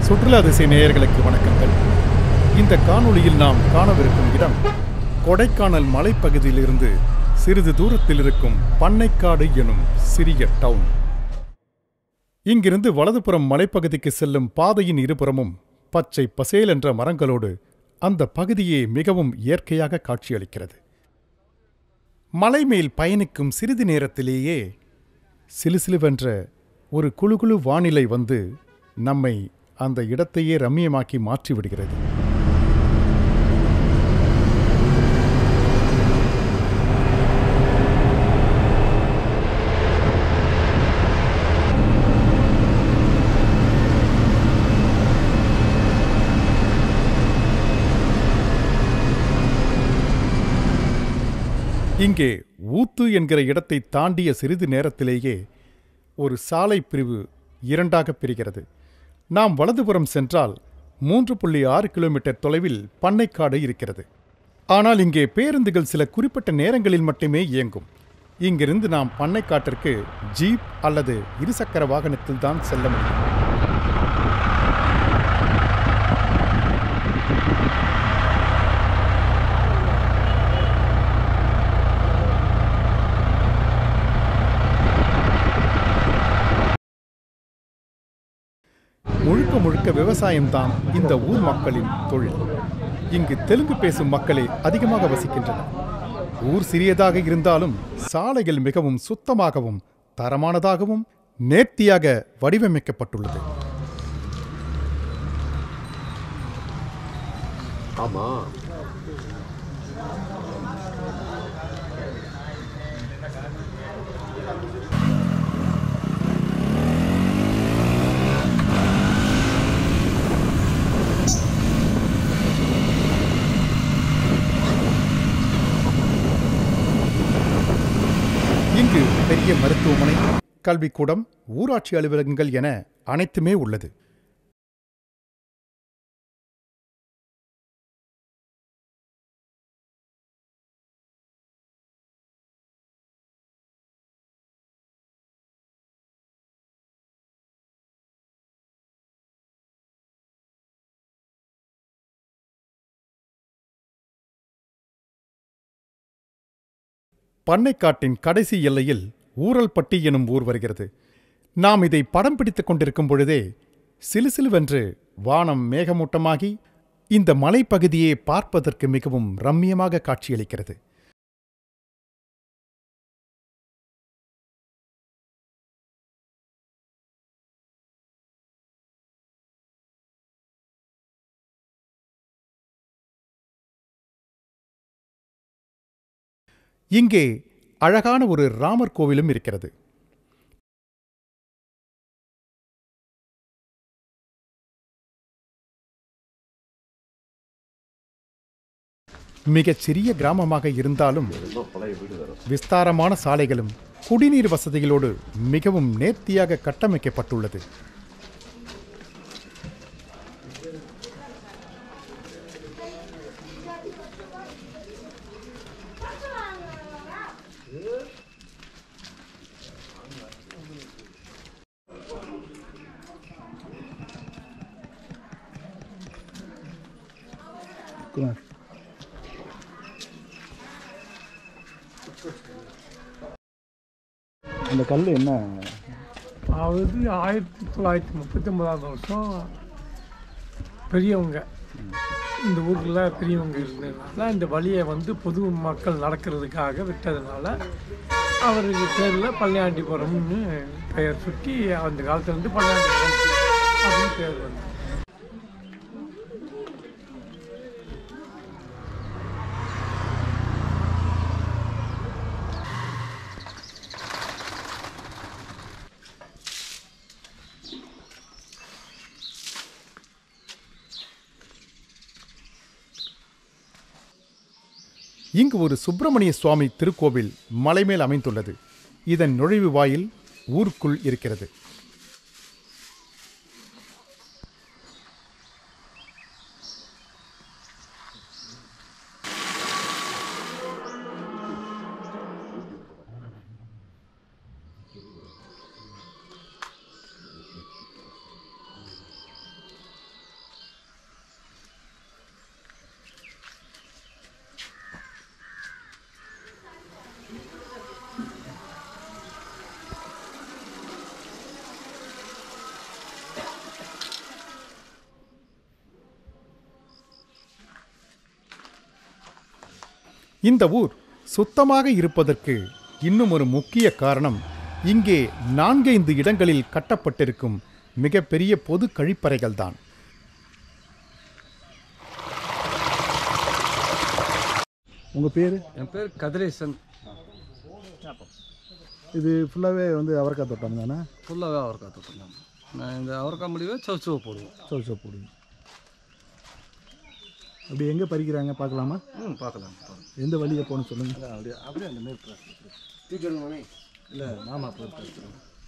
சுற்றுலா திசை நேயர்களுக்கு வணக்கங்கள் இந்த காணொளியில் நாம் காணவிருக்கும் இடம் கொடைக்கானல் மலைப்பகுதியிலிருந்து சிறிது தூரத்தில் இருக்கும் பண்ணைக்காடு எனும் சிறிய டவுன் இங்கிருந்து வலதுபுறம் மலைப்பகுதிக்கு செல்லும் பாதையின் இருபுறமும் பச்சை பசேல் என்ற மரங்களோடு அந்த பகுதியே மிகவும் இயற்கையாக காட்சியளிக்கிறது மலை மேல் பயணிக்கும் சிறிது நேரத்திலேயே சிலுசிலுவென்ற ஒரு குளுகுளு வானிலை வந்து நம்மை அந்த இடத்தையே ரம்மியமாக்கி மாற்றிவிடுகிறது இங்கே ஊத்து என்கிற இடத்தை தாண்டிய சிறிது நேரத்திலேயே ஒரு சாலை பிரிவு இரண்டாக பிரிகிறது நாம் வலதுபுறம் சென்றால் மூன்று புள்ளி ஆறு கிலோமீட்டர் தொலைவில் பண்ணைக்காடு இருக்கிறது ஆனால் இங்கே பேருந்துகள் சில குறிப்பிட்ட நேரங்களில் மட்டுமே இயங்கும் இங்கிருந்து நாம் பண்ணைக்காட்டிற்கு ஜீப் அல்லது இருசக்கர வாகனத்தில் தான் செல்ல முடியும் முழுக்க முழுக்க விவசாயம்தான் இந்த ஊர் மக்களின் தொழில் இங்கு தெலுங்கு பேசும் மக்களே அதிகமாக வசிக்கின்றனர் ஊர் சிறியதாக இருந்தாலும் சாலைகள் மிகவும் சுத்தமாகவும் தரமானதாகவும் நேர்த்தியாக வடிவமைக்கப்பட்டுள்ளது ஆமா இங்கு பெரிய மருத்துவமனை கல்விக்கூடம் ஊராட்சி அலுவலகங்கள் என அனைத்துமே உள்ளது பண்ணைக்காட்டின் கடைசி எல்லையில் ஊரல்பட்டி எனும் ஊர் வருகிறது நாம் இதை படம் பிடித்துக் கொண்டிருக்கும் பொழுதே சிலுசிலுவென்று வானம் மேகமூட்டமாகி இந்த மலைப்பகுதியே பார்ப்பதற்கு மிகவும் ரம்மியமாக காட்சியளிக்கிறது இங்கே அழகான ஒரு ராமர் கோவிலும் இருக்கிறது மிகச் சிறிய கிராமமாக இருந்தாலும் விஸ்தாரமான சாலைகளும் குடிநீர் வசதிகளோடு மிகவும் நேர்த்தியாக கட்டமைக்கப்பட்டுள்ளது அந்த கல் என்ன அதாவது ஆயிரத்தி தொள்ளாயிரத்தி முப்பத்தி ஒன்பதாவது வருஷம் பெரியவங்க இந்த ஊரில் பெரியவங்க இருந்ததுனால இந்த வழியை வந்து பொது மக்கள் நடக்கிறதுக்காக விட்டதுனால அவருக்கு பேரில் பள்ளியாண்டிபுரம்னு பெயர் சுட்டி அந்த காலத்துல இருந்து பள்ளியாண்டிபுரம் அப்படின்னு பேர் வந்து இங்கு ஒரு சுப்பிரமணிய சுவாமி திருக்கோவில் மலைமேல் அமைந்துள்ளது இதன் நுழைவு வாயில் ஊருக்குள் இருக்கிறது இந்த ஊர் சுத்தமாக இருப்பதற்கு இன்னும் ஒரு முக்கிய காரணம் இங்கே நான்கைந்து இடங்களில் கட்டப்பட்டிருக்கும் மிகப்பெரிய பொது கழிப்பறைகள்தான் உங்கள் பேர் என் பேர் கதிரேசன் இது ஃபுல்லாகவே வந்து அவரைக்காய் தோட்டம் தானே ஃபுல்லாகவே அவரைக்காய் தோட்டம் நான் இந்த அவரைக்காய் முடிவை சவுச்சுவை போடுவோம் சோல் சோப் போடுங்க அப்படி எங்கே பறிக்கிறாங்க பார்க்கலாமா ம் பார்க்கலாம் பாருங்க. எந்த வழியை போகணும் சொல்லுங்கள் அப்படியே அப்படியே அந்த மேற்கு இல்லை மாமா பொறுத்து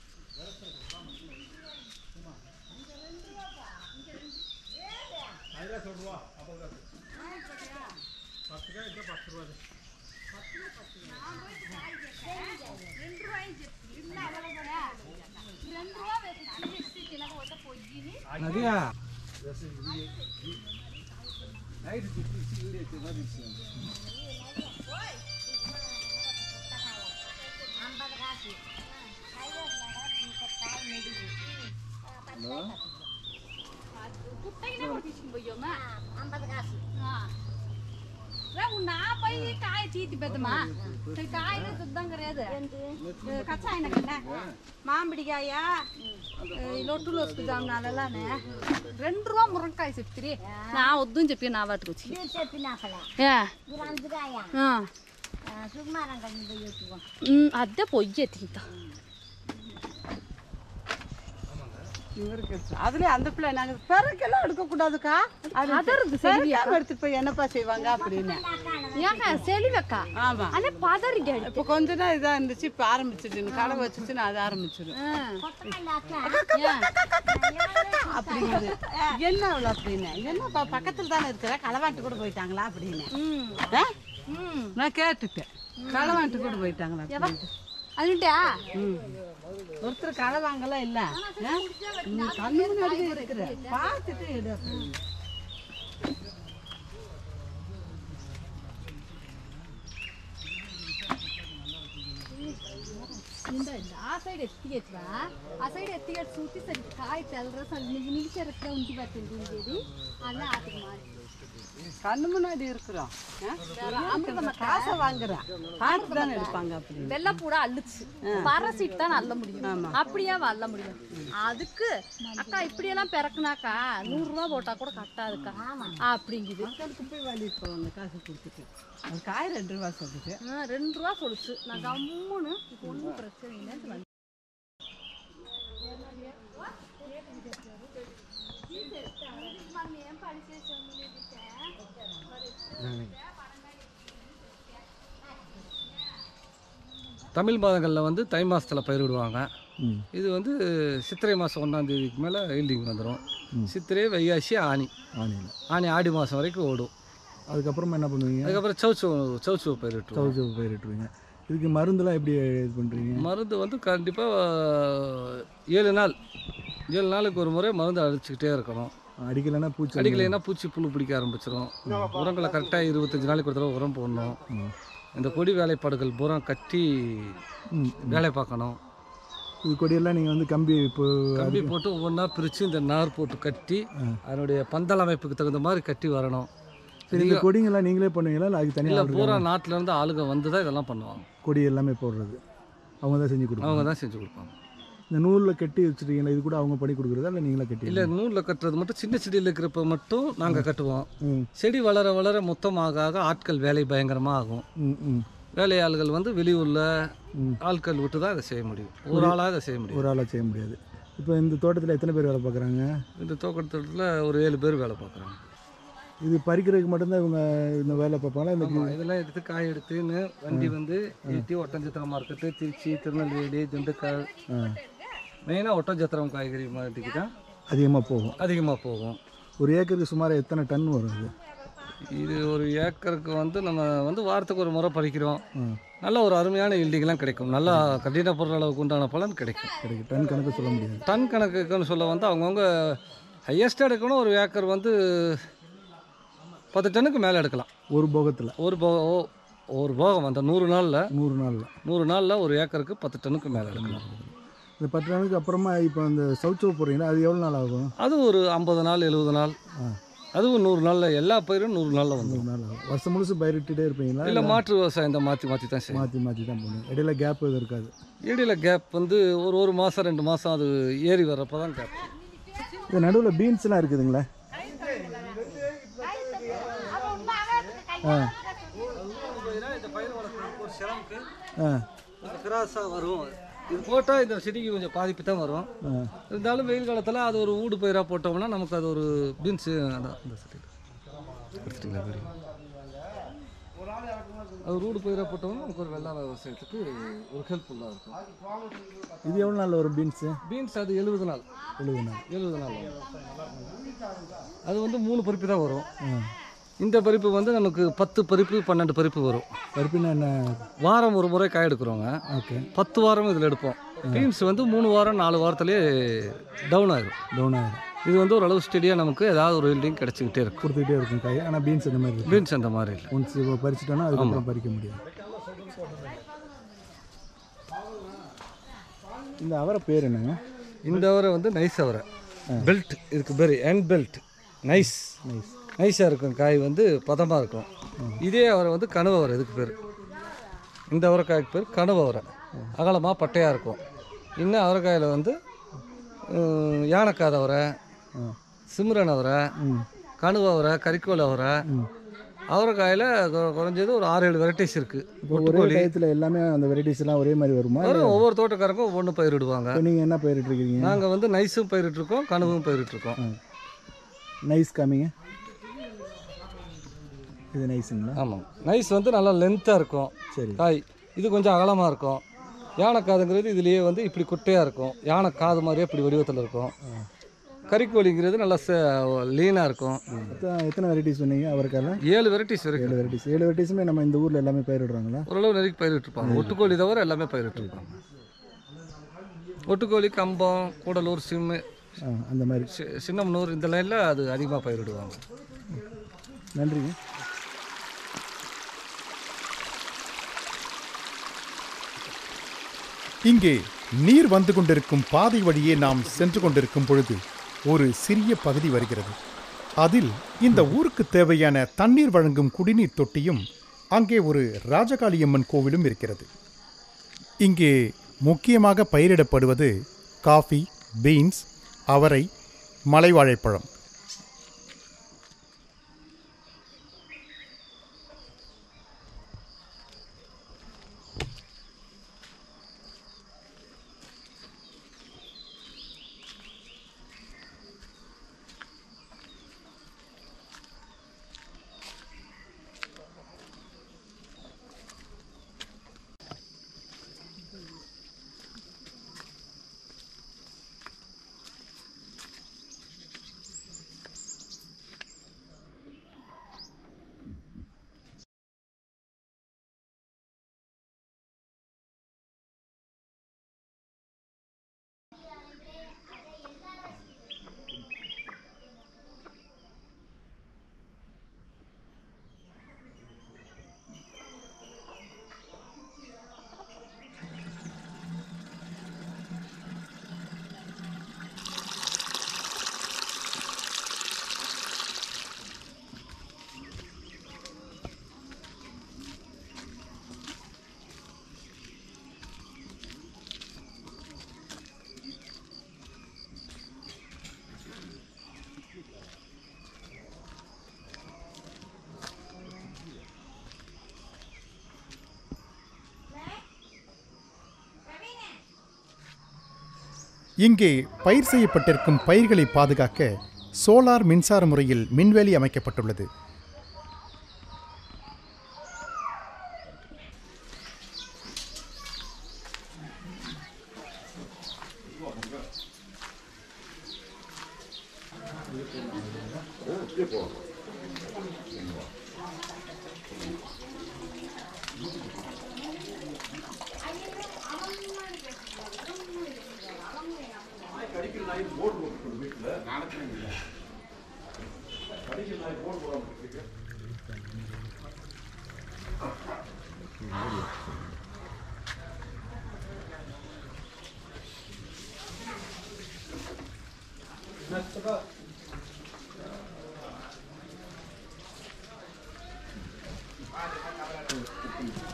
நதியா కుట్టగినే తీసుకుపోయామా అంబది కాసు నాపై కాయ చీతి పెద్దమా కాయలు శుద్ధంగా లేదు కచ్చాయన కన్నా మామిడికాయ లొట్టులు వస్తుందాం నాలలానే రెండు రూపా మురంకాయ చెప్తిరి నా వద్దు అని చెప్పి నా వాటికి వచ్చి మీరు చెప్పినాకలే ఏ, మీరు అందుకాయ ఆ, సుకుమారం కలిగి పోయి ఉమ్, అదే పొయ్యి తింటా அதுல அந்த பிள்ளை நாங்க பிறக்கெல்லாம் எடுக்கக்கூடாதுக்கா அது பதறுது செல்வியா. பிறக்காம எடுத்துட்டு போய் என்னப்பா செய்வாங்க அப்படின்னு ஏங்க செலிவக்கா ஆமா அதே பதறிக்காடு இப்போ கொஞ்ச நாள் இதா இருந்துச்சு இப்போ ஆரம்பிச்சிட்டு கடை வச்சுச்சு நான் அது ஆரம்பிச்சிடும் அப்படிங்குது என்ன அவ்வளோ அப்படின்னு என்னப்பா பக்கத்துல தானே இருக்கிற களவாண்டு கூட போயிட்டாங்களா அப்படின்னு ஆ? நான் கேட்டுட்டேன் களவாண்டு கூட போயிட்டாங்களா அப்படின்ட்டு. அதுட்டா ம். ஒருத்தர் களை வாங்கலாம் இல்ல ஆ? நீ கண்ணு முன்னாடி இருக்கிற பார்த்துட்டு எடு அப்படின்னு. இந்த இந்த ಆ ಸೈಡ್ ಎತ್ತಿಗೆತ್ವಾ ಆ ಸೈಡ್ ಎತ್ತಿಗೆಟ್ ಸೂತಿ ಸರಿ ಕಾಯಿ ತೆಲ್ರ ಸ್ವಲ್ಪ ನಿಗಿ ನಿಗಿಸರಕ್ಕ ಉಂಟಿ ಬರ್ತೀನಿ ಉಂಟೇದಿ ಅನ್ನ ಆತಿಗೆ ಮಾಡಿ கண்ணு முன்னாடி இருக்கிறோம் ஆ? நம்ம காசை வாங்குறோம் பார்த்து தானே எடுப்பாங்க அப்படின்னு வெள்ளை பூடா அள்ளுச்சு பரசிட்டு தான் அள்ள முடியும் அப்படியே அள்ள முடியும் அதுக்கு அக்கா இப்படியெல்லாம் பிறக்குனாக்கா நூறுரூவா போட்டா கூட கட்டாதுக்கா அப்படிங்குது மக்களுக்கு போய் வாங்கிட்டு போவாங்க காசு கொடுத்துட்டு ஒரு காய் ரெண்டு ரூபா சொல்லிட்டு ஆ, ரெண்டு ரூபா சொல்லுச்சு நான் கம்முன்னு இப்போ ஒன்றும் பிரச்சனை இல்லைன்னு வந்து தமிழ் மாதங்களில் வந்து தை மாதத்தில் பயிரிடுவாங்க ம் இது வந்து சித்திரை மாதம் ஒன்றாம் தேதிக்கு மேலே ஈல்டிங் வந்துடும் சித்திரை வைகாசி ஆனி ஆனியில் ஆனி ஆடி மாதம் வரைக்கும் ஓடும் அதுக்கப்புறமா என்ன பண்ணுவீங்க அதுக்கப்புறம் சவுச்சு சவுச்சு பயிரிட்டுருவோம் சவுச்சு பயிரிட்டுருவீங்க இதுக்கு மருந்துலாம் எப்படி இது பண்ணுறீங்க மருந்து வந்து கண்டிப்பாக ஏழு நாள் ஏழு நாளுக்கு ஒரு முறை மருந்து அடிச்சுக்கிட்டே இருக்கணும் அடிக்கலைன்னா பூச்சி அடிக்கலைன்னா பூச்சி புழு பிடிக்க ஆரம்பிச்சிடும் உரங்களை கரெக்டாக இருபத்தஞ்சி நாளைக்கு ஒரு தடவை உரம் போடணும் இந்த கொடி வேலைப்பாடுகள் பூரா கட்டி ம். வேலை பார்க்கணும் இது கொடியெல்லாம் நீங்கள் வந்து கம்பி இப்போ கம்பி போட்டு ஒவ்வொன்றா பிரித்து இந்த நார் போட்டு கட்டி அதனுடைய பந்தல் அமைப்புக்கு தகுந்த மாதிரி கட்டி வரணும் சரி இந்த கொடிங்கெல்லாம் நீங்களே பண்ணுவீங்களா இல்லை அதுக்கு இல்லை தனியாக பூரா நாட்டுல இருந்து ஆளுங்க வந்து தான் இதெல்லாம் பண்ணுவாங்க கொடி எல்லாமே போடுறது அவங்க தான் செஞ்சு கொடுப்பாங்க அவங்க தான் செஞ்சு கொடுப்பாங்க இந்த நூலில் கட்டி வச்சுருக்கீங்களா இது கூட அவங்க பண்ணி கொடுக்குறதா இல்லை நீங்களே கட்டி இல்லை நூலில் கட்டுறது மட்டும் சின்ன செடியில் இருக்கிறப்ப மட்டும் நாங்கள் கட்டுவோம் ம் செடி வளர வளர மொத்தமாக ஆக ஆட்கள் வேலை பயங்கரமாக ஆகும் ம் ம் வேலையாள்கள் வந்து வெளியூரில் ஆட்கள் விட்டு தான் இதை செய்ய முடியும் ஒரு ஆளாக இதை செய்ய முடியும் ஒரு ஆளாக செய்ய முடியாது இப்போ இந்த தோட்டத்தில் எத்தனை பேர் வேலை பார்க்குறாங்க இந்த தோட்டத்தில் ஒரு ஏழு பேர் வேலை பார்க்குறாங்க இது பறிக்கிறதுக்கு மட்டும்தான் இவங்க இந்த வேலை பார்ப்பாங்களா இந்த ஆமாம் இதெல்லாம் எடுத்து காய் எடுத்துன்னு வண்டி வந்து ஏற்றி ஒட்டஞ்சத்திரம் மார்க்கெட்டு திருச்சி திருநெல்வேலி திண்டுக்கல் மெயினாக ஒட்டஞ்சத்திரம் காய்கறி மார்க்கெட்டுக்கு தான் அதிகமாக போகும் அதிகமாக போகும் ஒரு ஒரு ஏக்கருக்கு சுமார் எத்தனை டன் வரும் இது இது ஒரு ஏக்கருக்கு வந்து நம்ம வந்து வாரத்துக்கு ஒரு முறை பறிக்கிறோம் ம். நல்ல ஒரு அருமையான ஈல்டிங்லாம் கிடைக்கும் நல்லா கடின பொருள் அளவுக்கு உண்டான பலன் கிடைக்கும் கிடைக்கும் டன் கணக்கு சொல்ல முடியாது டன் கணக்குன்னு சொல்ல வந்து அவங்கவுங்க ஹையஸ்ட்டாக எடுக்கணும் ஒரு ஏக்கர் வந்து பத்து டன்னுக்கு மேலே எடுக்கலாம் ஒரு போகத்தில் ஒரு போ ஓ- ஒரு போகம் அந்த நூறு நாளில் நூறு நாளில் நூறு நாளில் ஒரு ஏக்கருக்கு பத்து டன்னுக்கு மேலே எடுக்கலாம் இந்த பத்து நாளுக்கு அப்புறமா இப்போ இந்த சவுச்சோ போடுறீங்களா அது எவ்வளோ நாள் ஆகும் அது ஒரு ஐம்பது நாள் எழுபது நாள் அதுவும் நூறு நாளில் எல்லா பயிரும் நூறு நாளில் வந்துடும் நாள் ஆகும். வருஷம் முழுசு பயிரிட்டுட்டே இருப்பீங்களா இல்லை மாற்று விவசாயம் தான் மாற்றி மாற்றி தான் செய்யும் மாற்றி மாற்றி தான் போகணும் இடையில கேப் எதுவும் இருக்காது இடையில கேப் வந்து ஒரு ஒரு மாதம் ரெண்டு மாதம் அது ஏறி வர்றப்ப தான் கேப் இது நடுவில் பீன்ஸ்லாம் இருக்குதுங்களா ஆ இந்த பயிர் வளர்க்குறதுக்கு ஒரு சிரமக்கு ஆ கொஞ்சம் கிராஸாக வரும் இது போட்டால் இந்த செடிக்கு கொஞ்சம் பாதிப்பு தான் வரும் ஆ இருந்தாலும் வெயில் காலத்தில் அது ஒரு ஊடு பயிராக போட்டோம்னா நமக்கு அது ஒரு பீன்ஸு அந்த இந்த செடி எடுத்துட்டீங்களா வீடியோ? அது ஒரு ஊடு பயிராக போட்டோம்னா நமக்கு ஒரு வெள்ளாமை விவசாயத்துக்கு ஒரு ஹெல்ப்ஃபுல்லாக இருக்கும் இது எவ்வளோ நாள் வரும் பீன்ஸு பீன்ஸ் அது எழுபது நாள் எழுபது நாள் எழுபது நாள் வரும். அது வந்து மூணு பருப்பு தான் வரும் ஆ இந்த பருப்பு வந்து நமக்கு பத்து பருப்பு பன்னெண்டு பருப்பு வரும் பருப்பினா என்ன வாரம் ஒரு முறை காய் எடுக்கிறோங்க ஓகே பத்து வாரம் இதில் எடுப்போம் பீன்ஸ் வந்து மூணு வாரம் நாலு வாரத்துலேயே டவுன் ஆயிடும் டவுன் ஆகிடும் இது வந்து ஓரளவு ஸ்டெடியாக நமக்கு ஏதாவது ஒரு ஹீல்டிங் கிடச்சிக்கிட்டே இருக்கும் கொடுத்துக்கிட்டே இருக்கும் காய் ஆனால் பீன்ஸ் அந்த மாதிரி இருக்கும் பீன்ஸ் அந்த மாதிரி இல்லை ஒன்ஸ் இப்போ பறிச்சிட்டோன்னா அதுக்கப்புறம் பறிக்க முடியாது இந்த அவரை பேர் என்னங்க இந்த அவரை வந்து நைஸ் அவரை பெல்ட் இதுக்கு பேர் என் பெல்ட் நைஸ் நைஸ் நைஸாக இருக்கும் காய் வந்து பதமாக இருக்கும் இதே அவரை வந்து கனவு அவரை இதுக்கு பேர் இந்த அவரைக்காய்க்கு பேர் கனவு அவரை அகலமாக பட்டையாக இருக்கும் இன்னும் அவரைக்காயில் வந்து உம், யானைக்காத அவரை சிம்ரன் அவரை கனவு அவரை கறிக்கோல் அவரை அவரைக்காயில் கொ- குறைஞ்சது ஒரு ஆறு ஏழு வெரைட்டிஸ் இருக்குது இப்போ ஒரே டயத்தில் எல்லாமே அந்த வெரைட்டிஸ் எல்லாம் ஒரே மாதிரி வருமா வரும் ஒவ்வொரு தோட்டக்காரங்களும் ஒவ்வொன்று பயிரிடுவாங்க இப்போ நீங்கள் என்ன பயிரிட்டுருக்கீங்க நாங்கள் வந்து நைஸும் பயிரிட்டுருக்கோம் கனவும் பயிரிட்டுருக்கோம் நைஸ் காமிங்க இது நைஸுங்களா ஆமாம் நைஸ் வந்து நல்லா லென்த்தாக இருக்கும் சரி காய் இது கொஞ்சம் அகலமாக இருக்கும் யானைக்காதுங்கிறது இதுலேயே வந்து இப்படி குட்டையாக இருக்கும் யானை காது மாதிரியே இப்படி வடிவத்தில் இருக்கும் கறிக்கோழிங்கிறது நல்லா லீனாக இருக்கும் மொத்தம் எத்தனை வெரைட்டிஸ் சொன்னீங்க அவருக்கால ஏழு வெரைட்டிஸ் ஏழு வரைக்கும் வெரைட்டிஸ் ஏழு வெரைட்டிஸுமே நம்ம இந்த ஊரில் எல்லாமே பயிரிடுறாங்களா ஓரளவு நெருக்கி பயிரிட்டுருப்பாங்க ஒட்டுக்கோழி தவிர எல்லாமே பயிரிட்டுருப்பாங்க ஒட்டுக்கோழி கம்பம் கூடலூர் சிம்மு ஆ அந்த மாதிரி சி- சின்னமனூர் இந்த லைனில் அது அதிகமாக பயிரிடுவாங்க நன்றிங்க இங்கே நீர் வந்து கொண்டிருக்கும் பாதை வழியே நாம் சென்று கொண்டிருக்கும் பொழுது ஒரு சிறிய பகுதி வருகிறது அதில் இந்த ஊருக்கு தேவையான தண்ணீர் வழங்கும் குடிநீர் தொட்டியும் அங்கே ஒரு ராஜகாளியம்மன் கோவிலும் இருக்கிறது இங்கே முக்கியமாக பயிரிடப்படுவது காஃபி பீன்ஸ் அவரை மலைவாழைப்பழம் இங்கே பயிர் செய்யப்பட்டிருக்கும் பயிர்களை பாதுகாக்க சோலார் மின்சார முறையில் மின்வேலி அமைக்கப்பட்டுள்ளது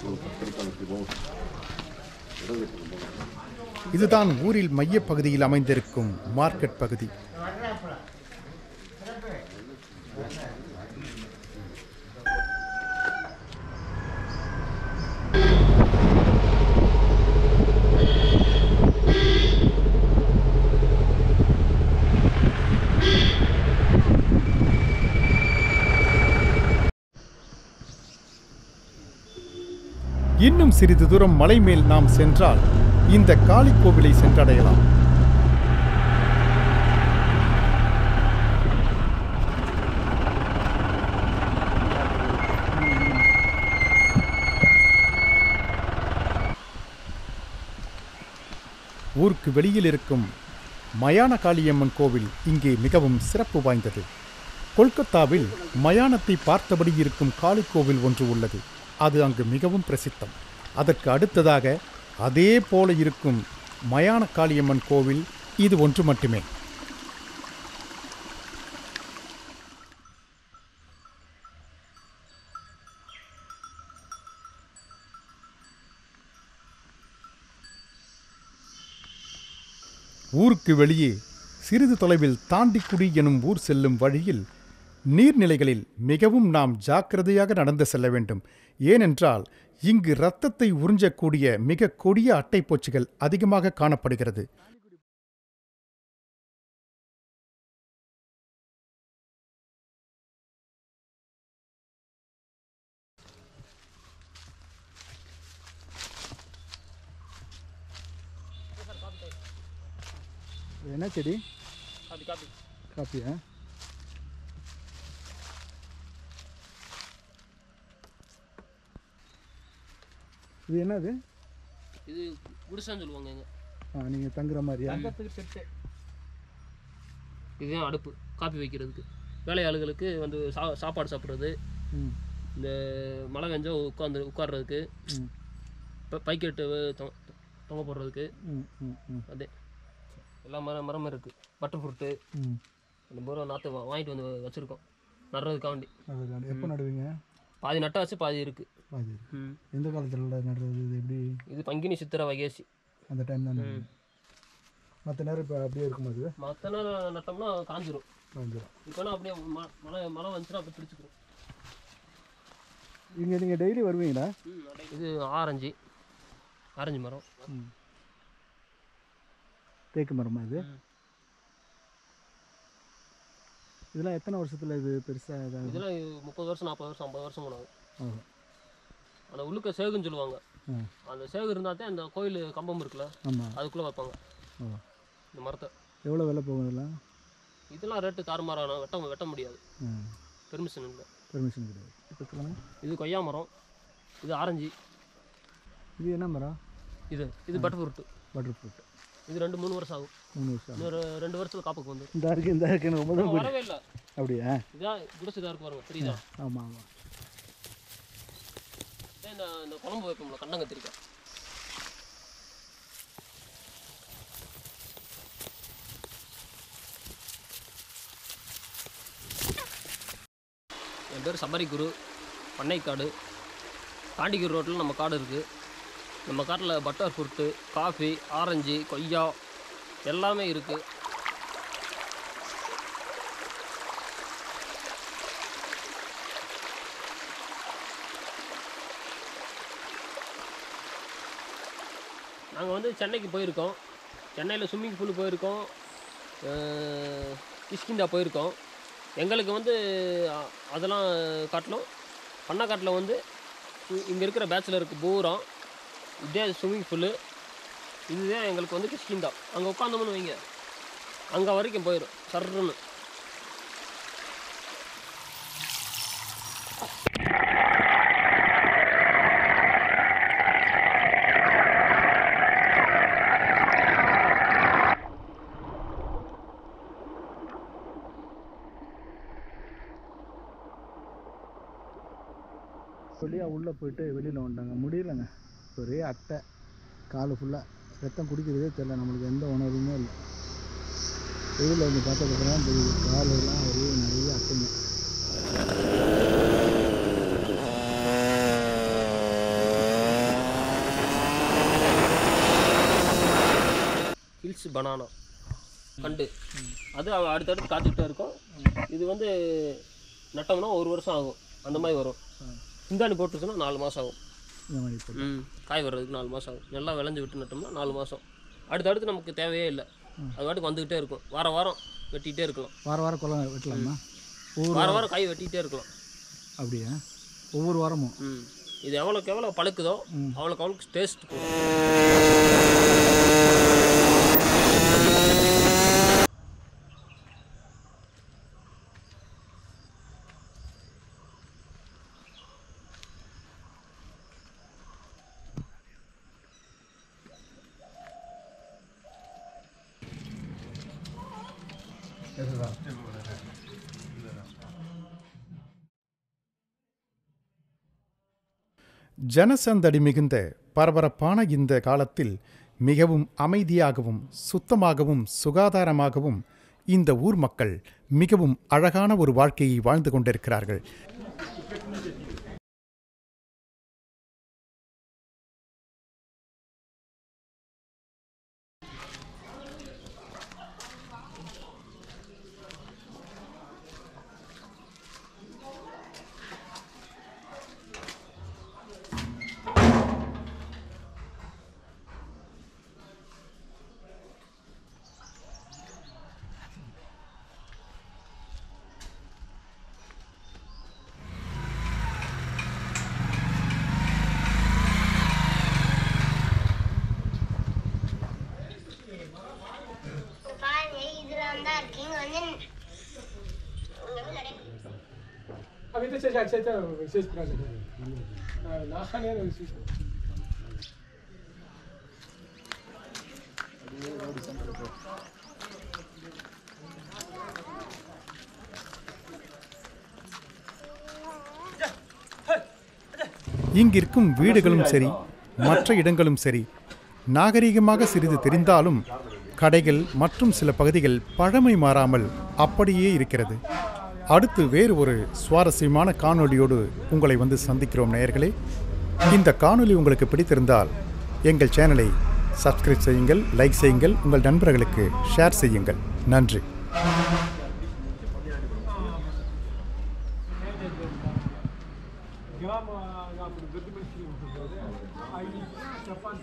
இதுதான் ஊரில் மையப்பகுதியில் அமைந்திருக்கும் மார்க்கெட் பகுதி இன்னும் சிறிது தூரம் மலை மேல் நாம் சென்றால் இந்த காளி கோவிலை சென்றடையலாம் ஊருக்கு வெளியில் இருக்கும் மயான காளியம்மன் கோவில் இங்கே மிகவும் சிறப்பு வாய்ந்தது கொல்கத்தாவில் மயானத்தை பார்த்தபடி இருக்கும் காளி கோவில் ஒன்று உள்ளது அது அங்கு மிகவும் பிரசித்தம் அதற்கு அடுத்ததாக அதே போல இருக்கும் மயான காளியம்மன் கோவில் இது ஒன்று மட்டுமே ஊருக்கு வெளியே சிறிது தொலைவில் தாண்டிக்குடி எனும் ஊர் செல்லும் வழியில் நீர்நிலைகளில் மிகவும் நாம் ஜாக்கிரதையாக நடந்து செல்ல வேண்டும் ஏனென்றால் இங்கு இரத்தத்தை உறிஞ்சக்கூடிய மிக கொடிய அட்டைப்பூச்சிகள் அதிகமாக காணப்படுகிறது இது என்ன செடி அது காப்பி காப்பியா இது என்னது இது குடிசான்னு சொல்லுவாங்க இங்க ஆ நீங்கள் தங்குற மாதிரியா தங்கத்துக்கு செட்டு இதுதான் அடுப்பு காப்பி வைக்கிறதுக்கு வேலையாளுகளுக்கு வந்து சா சாப்பாடு சாப்பிட்றது ம் இந்த மழை பெஞ்சா உட்காந்து உட்கார்றதுக்கு ம் இப்போ பைக்கெட்டு தொ- தொங்க போடுறதுக்கு ம் ம் ம் அதே எல்லா மரம் மரமும் இருக்குது பட்டர் ஃப்ரூட்டு ம் அந்த பூரா நாற்று வா- வாங்கிட்டு வந்து வச்சுருக்கோம் நடுறதுக்காண்டி அது எப்போ நடுவீங்க பாதி நட்டாச்சு பாதி இருக்குது அது ம் எந்த காலத்தில் நடுறது இது எப்படி இது பங்கினி சித்திரை வகேசி அந்த டைம் தான் நடுவீங்க மற்ற நேரம் இப்போ அப்படியே இருக்கும் அது மற்ற நாள் நட்டோம்னா காஞ்சிரும் வந்துடும் இப்போனா அப்படியே ம- மழை மழை வந்துச்சுன்னா அப்படியே பிடிச்சிக்கிறோம் இங்கே நீங்கள் டெய்லி வருவீங்களா இது ஆரஞ்சு ஆரஞ்சு மரம் ம் தேக்கு மரமா இது ம். இதெல்லாம் எத்தனை வருஷத்தில் இது பெருசாக இதாகுது இதெல்லாம் முப்பது வருஷம் நாற்பது வருஷம் ஐம்பது வருஷம் போனாங்க ஆகும் அந்த உள்ளுக்க சேகுன்னு சொல்லுவாங்க ஆ அந்த சேகு இருந்தால் தான் அந்த கோயில் கம்பம் இருக்குல்ல ஆமாம் அதுக்குள்ளே வைப்பாங்க ஓ இந்த மரத்தை எவ்வளோ விலை போகும் இதெல்லாம் இதெல்லாம் ரேட்டு தாறுமாறான வெட்ட வெட்ட முடியாது ஆ பெர்மிஷன் இல்லை பெர்மிஷன் கிடையாது இப்போ சொல்லுங்கள் இது கொய்யா மரம் இது ஆரஞ்சு இது என்ன மரம் இது இது பட்டர் ஃப்ரூட்டு பட்டர் ஃப்ரூட் இது ரெண்டு மூணு வருஷம் ஆகும் மூணு வருஷம் இன்னொரு ரெண்டு வருஷத்துல காப்புக்கு வந்து இந்த இருக்கு இந்த இருக்கு எனக்கு ரொம்ப தான் பிடிக்கும் வரவே இல்லை அப்படியா இதான் குடிசைதான் இருக்கு பாருங்க தெரியுதா ஆமாம் ஆமாம் இதே இந்த இந்த குழம்பு வைப்போம்ல கண்டங்கத்திரிக்காய் என் பேர் சபரி குரு பண்ணைக்காடு தாண்டிக்கூர் ரோட்டில் நம்ம காடு இருக்குது நம்ம காட்டில் பட்டர் ஃப்ரூட்டு காஃபி ஆரஞ்சு கொய்யா எல்லாமே இருக்குது நாங்கள் வந்து சென்னைக்கு போயிருக்கோம் சென்னையில் ஸ்விம்மிங் பூல் போயிருக்கோம் அஹ், கிஷ்கிந்தா போயிருக்கோம் எங்களுக்கு வந்து அ- அதெல்லாம் காட்டிலும் பண்ணைக்காட்டில் வந்து இங்கே இருக்கிற பேச்சுலருக்கு பூரா இதே ஸ்விம்மிங் பூலு இதுதான் எங்களுக்கு வந்து கிஷ்கிந்தா அங்கே உட்காந்தோம்னு வைங்க அங்கே வரைக்கும் போயிடும் சர்ருன்னு வழியாக உள்ளே போயிட்டு வெளியில் வந்துட்டாங்க முடியலங்க ஒரே அட்டை கால் ஃபுல்லாக ரத்தம் குடிக்கிறதே தெரில நம்மளுக்கு எந்த உணர்வுமே இல்லை வெயிலில் வந்து பார்த்ததுக்கப்புறம் தான் தெரியுது காலெல்லாம் ஒரே நிறைய அட்டைங்க சீட்ஸ் பனானா கண்டு அது அவ- அடுத்தடுத்து காத்துக்கிட்டே இருக்கும் இது வந்து நட்டோம்னா ஒரு வருஷம் ஆகும் அந்த மாதிரி வரும் சிந்தாணி போட்டுச்சுன்னா நாலு மாதம் ஆகும் இந்த மாதிரி இப்போ ம் காய் வர்றதுக்கு நாலு மாதம் ஆகும் நல்லா விளைஞ்சு விட்டு நட்டோம்னா நாலு மாதம் அடுத்தடுத்து நமக்கு தேவையே இல்லை அது பாட்டுக்கு வந்துக்கிட்டே இருக்கும் வார வாரம் வெட்டிகிட்டே இருக்கலாம் வார வாரம் கொலை வெட்டலாமா ஒவ்வொரு வார வாரம் காய் வெட்டிகிட்டே இருக்கலாம் அப்படியா ஒவ்வொரு வாரமும் ம் இது எவ்வளோக்கு எவ்வளோ பழுக்குதோ அவ்வளோக்கு அவ்வளோக்கு டேஸ்ட் கூட ஜனசந்தடி மிகுந்த பரபரப்பான இந்த காலத்தில் மிகவும் அமைதியாகவும் சுத்தமாகவும் சுகாதாரமாகவும் இந்த ஊர் மக்கள் மிகவும் அழகான ஒரு வாழ்க்கையை வாழ்ந்து கொண்டிருக்கிறார்கள் பாருங்க இதுல வந்தா இருக்கீங்க வந்து अभी तो चल अच्छा अच्छा विशेष प्रोजेक्ट नाखाने विशेष இங்கிருக்கும் வீடுகளும் சரி மற்ற இடங்களும் சரி நாகரிகமாக சிறிது தெரிந்தாலும் கடைகள் மற்றும் சில பகுதிகள் பழமை மாறாமல் அப்படியே இருக்கிறது அடுத்து வேறு ஒரு சுவாரஸ்யமான காணொளியோடு உங்களை வந்து சந்திக்கிறோம் நேயர்களே இந்த காணொளி உங்களுக்கு பிடித்திருந்தால் எங்கள் சேனலை சப்ஸ்கிரைப் செய்யுங்கள் லைக் செய்யுங்கள் உங்கள் நண்பர்களுக்கு ஷேர் செய்யுங்கள் நன்றி ग्राम आपण गतिमत्शील होतो आई जपान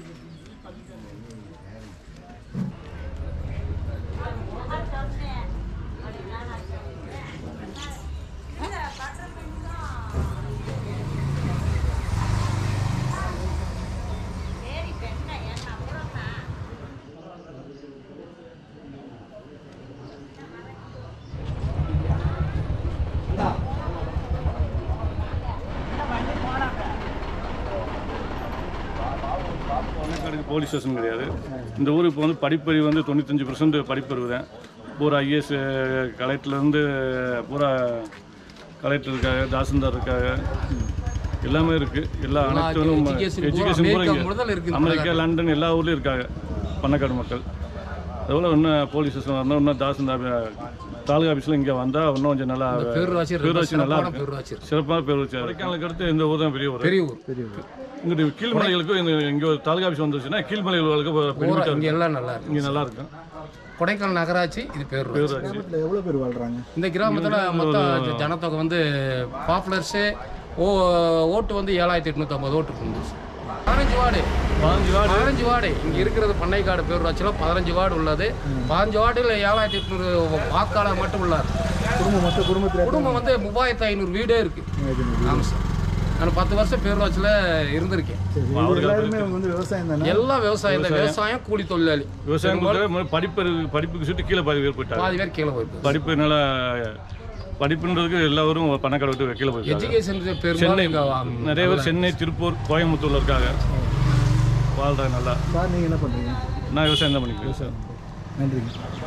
பாலக்காடுக்கு போலீஸ் ஸ்டேஷன் கிடையாது இந்த ஊருக்கு இப்போ வந்து படிப்பறிவு வந்து தொண்ணூத்தஞ்சு பர்சன்ட் படிப்பறிவு தான் பூரா ஐஏஎஸ் கலெக்டர்லேருந்து பூரா கலெக்டர் இருக்காங்க தாசில்தார் இருக்காங்க எல்லாமே இருக்குது எல்லா அனைத்தும் எஜுகேஷன் பூரா இங்கே அமெரிக்கா லண்டன் எல்லா ஊர்லேயும் இருக்காங்க பண்ணக்காடு மக்கள் அதுபோல் இன்னும் போலீஸ் ஸ்டேஷன் வரணும் இன்னும் தாசில்தார் தாலுகா ஆஃபீஸில் இங்கே வந்தால் இன்னும் கொஞ்சம் நல்லா பேரூராட்சி நல்லா இருக்கும் சிறப்பான பேரூராட்சி கொடைக்கானலுக்கு அடுத்து இந்த ஊர் தான் பெரிய ஊர் பெரிய ஊர் பெரிய ஊர். இங்கிட்டு கீழ்மலைகளுக்கும் இந்த இங்கே ஒரு தாலுகா ஆஃபீஸ் வந்துச்சுன்னா கீழ்மலைகளுக்கு பெனிஃபிட்டாக இங்க இருக்கும் எல்லாம் நல்லா இருக்கு இங்கே நல்லா இருக்கும் கொடைக்கானல் நகராட்சி இது பேர் கிராமத்தில் எவ்வளோ பேர் வாழ்கிறாங்க இந்த கிராமத்தில் மொத்தம் ஜனத்தொகை வந்து பாப்புலர்ஸு ஓ ஓட்டு வந்து ஏழாயிரத்தி எட்நூற்றம்பது ஓட்டு இருந்துச்சு பதினஞ்சு வார்டு பாஞ்சு வார்டு பதினஞ்சு வார்டு இங்கே இருக்கிறது பண்ணைக்காடு பேரூராட்சியில் பதினஞ்சு வார்டு உள்ளது பதினஞ்சு வார்டில் ஏழாயிரத்தி எட்நூறு வாக்காளர் மட்டும் உள்ளார் குடும்பம் மொத்த குடும்பத்தில் குடும்பம் வந்து மூவாயிரத்தி ஐநூறு வீடே இருக்கு ஆமாம் சார் நான் பத்து வருஷம் பேரூராட்சியில் இருந்திருக்கேன் எல்லாருமே வந்து விவசாயம் தானே எல்லாம் விவசாயம் தான் விவசாயம் கூலி தொழிலாளி விவசாயம் கொடுத்தா படிப்பு படிப்புக்கு சுட்டு கீழே பாதி பேர் போயிட்டாங்க பாதி பேர் கீழே போயிருக்கு படிப்பு நல்லா படிப்புன்றதுக்கு எல்லாரும் பணக்கார விட்டு கீழே போயிருக்காங்க எஜுகேஷன் சென்னை பெரும்பாலும் இங்க நிறைய பேர் சென்னை திருப்பூர் கோயம்புத்தூர்ல இருக்காங்க வாழ்றாங்க நல்லா சார் நீங்கள் என்ன பண்ணுறீங்க நான் விவசாயம் தான் பண்ணிக்கிறேன் நன்றிங்க